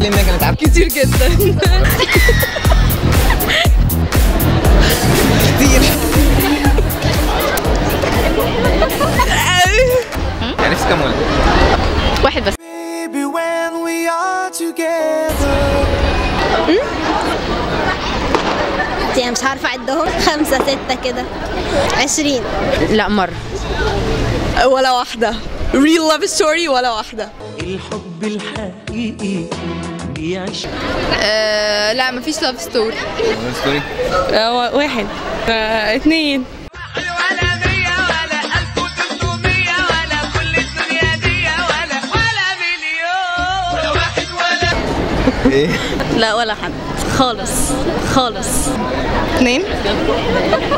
ليه انها كانت عارفه كتير جدا كتير عرفت كام ولد؟ واحد بس يعني مش عارفة أعدهم خمسة ستة كده عشرين لا مرة ولا واحدة real love story ولا واحدة الحب الحقيقي بيعيش آه لا مفيش لاف ستوري ستوري واحد اتنين ايه لا ولا حد خالص خالص اتنين